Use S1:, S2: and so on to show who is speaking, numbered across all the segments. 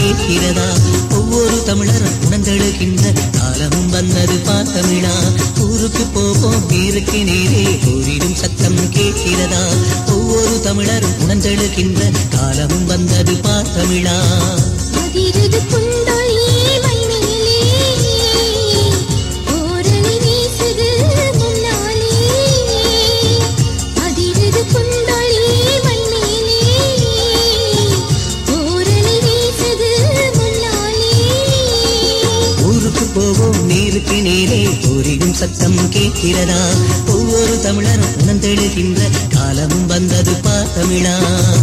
S1: கேட்கிறதா ஒவ்வொரு தமிழரும் உணர்ந்தெழுகின்ற காலமும் வந்தது பார்த்தமிழா ஊருக்கு போவோம் நீருக்கு நேரே கூறிடும் சத்தம் கேட்கிறதா ஒவ்வொரு தமிழரும் உணர்ந்தெழுகின்ற காலமும் வந்தது பார்த்தமிழா
S2: அதிரது புண்டொலி மண்ணிலே ஓரணி வீசுது முன்னாலே அதிரது புண்டொலி மண்ணிலே ஓரணி வீசுது முன்னாலே
S1: ஊருக்கு போவோம் நீருக்கு நேரே கூறிடும் சத்தம் கேட்கிறதா ஒவ்வொரு தமிழரும் உணர்ந்தெழுகின்ற காலமும் வந்தது பார்த்தமிழா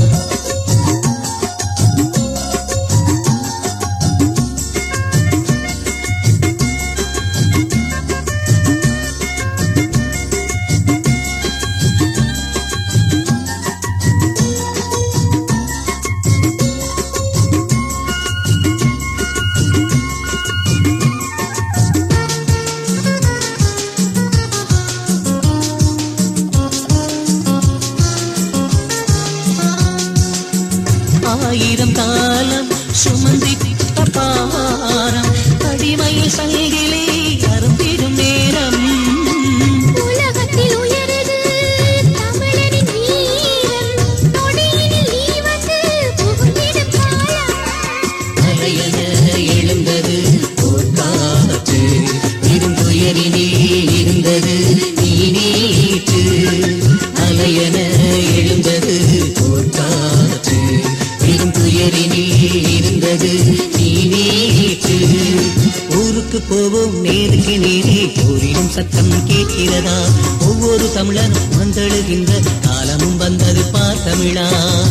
S1: ஆயிரம் காலம் சுமந்திட்ட பாரம் அடிமையில் சங்கிலே அருந்திடும் நேரம்
S2: உலகத்தில் உயரது தமிழனின் வீரம் நொடியினில் நீ வந்து புகுந்திடும் காலம்
S1: அலையென எழுந்தது போர்க்காற்று இருந்துயரினே இருந்தது நீ நேற்று அலையென எழுந்தது போர்க்காற்று இருந்துயரினே இருந்தது நீ நேற்று ஊருக்கு போவோம் நேருக்கு நேரே கூறிடும் சத்தம் கேட்கிறதா ஒவ்வொரு தமிழனும் உணர்ந்தெழுகின்ற காலமும் வந்தது பார்த்தமிழா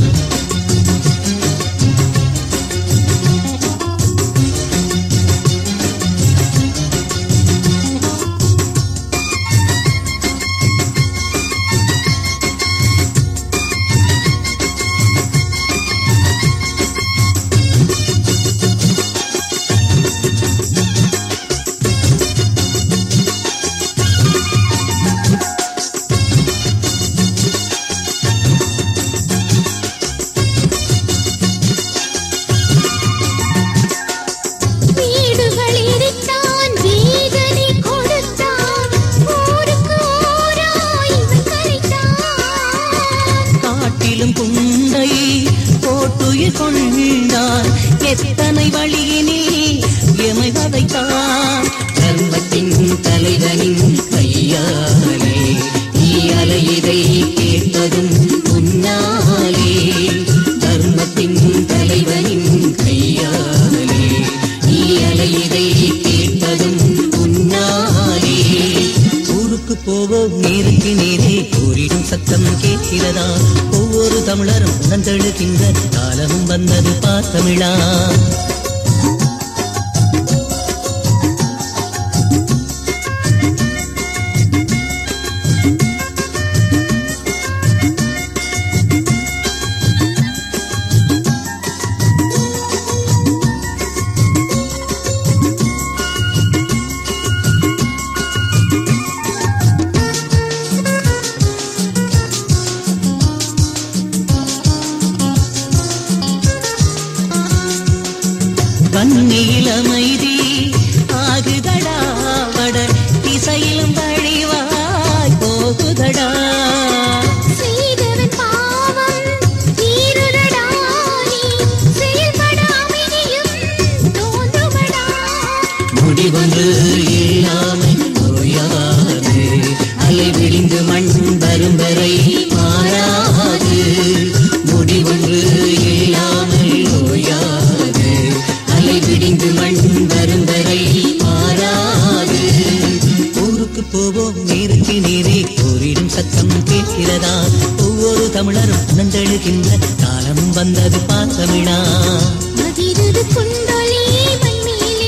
S2: வீடுகள் எரித்தான் வேதனை கொடுத்தான் ஊருக்கு ஊராய் இவன் கரைத்தான்
S1: காட்டிலும் குண்டை போட்டுயிர் கொண்டான் எத்தனை வழியினே எமை வதைத்தான் தர்மத்தின் தலைவனின் கையாலே நீ அலையிதை கேட்பதும் உன்னாலே தர்மத்தின் தலைவனின் கையாலே நீ அலையிதை கேட்பதும் உன்னாலே ஊருக்கு போவோம் நேருக்கு நேரே கூறிடும் சத்தம் கேட்கிறதா ஒவ்வொரு தமிழரும் உணர்ந்தெழுகின்ற காலமும் வந்தது பார்த்தமிழா வன்னியில் அமைதி ஆகுதடா வடர் திசையிலும் வழிவாய் போகுதடா
S2: செய்தவன் பாவம் தீருதடா நீ செயல்பட அமைதியும் தோன்றுமடா
S1: முடிவொன்று இல்லாமல் ஓயாது அலை விழிந்து மண் வரும் வரை மாறாது முடிவொன்று இல்லாமல் ஓயாது அலை விடிந்து மண் வரும் வரை மாறாது ஊருக்கு போவோம் நேருக்கு நேரே கூறிடும் சத்தம் கேட்கிறதா ஒவ்வொரு தமிழரும் உணர்ந்தெழுகின்ற காலம் வந்தது பார்த்தமிழா
S2: அதிரது குண்டொலி மண்ணிலே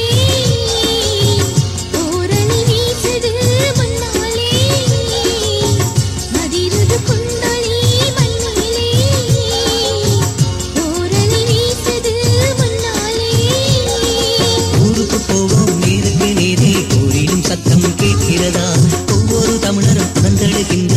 S2: ஓரணி வீசுது முன்னாலே அதிரது குண்டொலி மண்ணிலே ஓரணி வீசுது முன்னாலே
S1: ஊருக்கு போவோம் நேருக்கு நேரே கூறிடும் சத்தம் கேட்கிறதா ஒவ்வொரு தமிழரும் உணர்ந்தெழுகின்ற